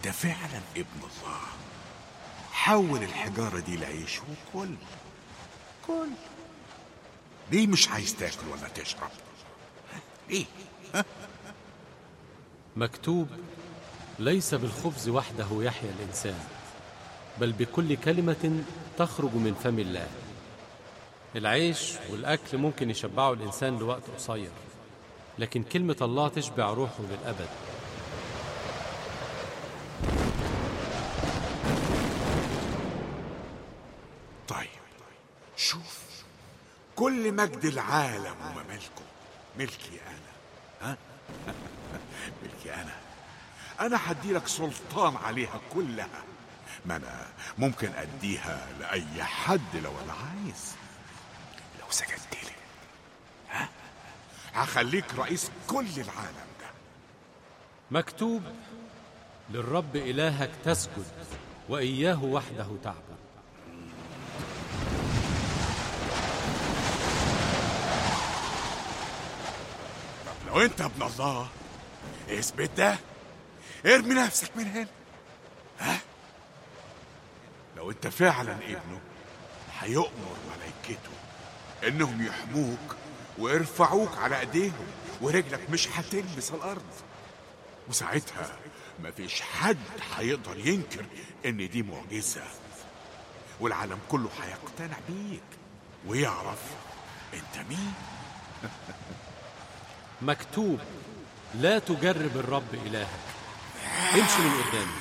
انت فعلا ابن الله حول الحجارة دي لعيش وكل كل ليه مش عايز تاكل ولا تشرب ليه مكتوب ليس بالخبز وحده يحيا الإنسان بل بكل كلمة تخرج من فم الله العيش والأكل ممكن يشبعوا الإنسان لوقت قصير لكن كلمة الله تشبع روحه للأبد طيب شوف كل مجد العالم وممالكه ملكي انا ها ملكي انا انا هدي لك سلطان عليها كلها ما انا ممكن اديها لاي حد لو انا عايز لو سجدت لي ها هخليك رئيس كل العالم ده مكتوب للرب إلهك تسجد وإياه وحده تعبد لو انت ابن الله اثبت ده ارمي نفسك من هنا ها لو انت فعلا ابنه هيؤمر ملائكته انهم يحموك ويرفعوك على ايديهم ورجلك مش هتلمس الارض وساعتها مفيش حد هيقدر ينكر ان دي معجزه والعالم كله هيقتنع بيك ويعرف انت مين مكتوب لا تجرب الرب إلهك امشي من قدامي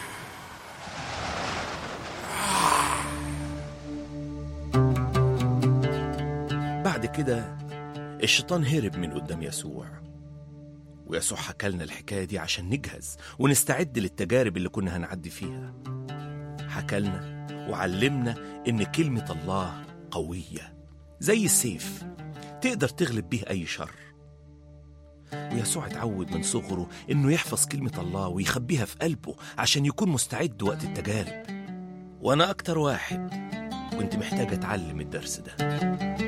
بعد كده الشيطان هرب من قدام يسوع ويسوع حكى لنا الحكاية دي عشان نجهز ونستعد للتجارب اللي كنا هنعدي فيها حكى لنا وعلمنا إن كلمة الله قوية زي السيف تقدر تغلب بيه أي شر ويسوع اتعود من صغره إنه يحفظ كلمة الله ويخبيها في قلبه عشان يكون مستعد وقت التجارب وأنا أكتر واحد كنت محتاج أتعلم الدرس ده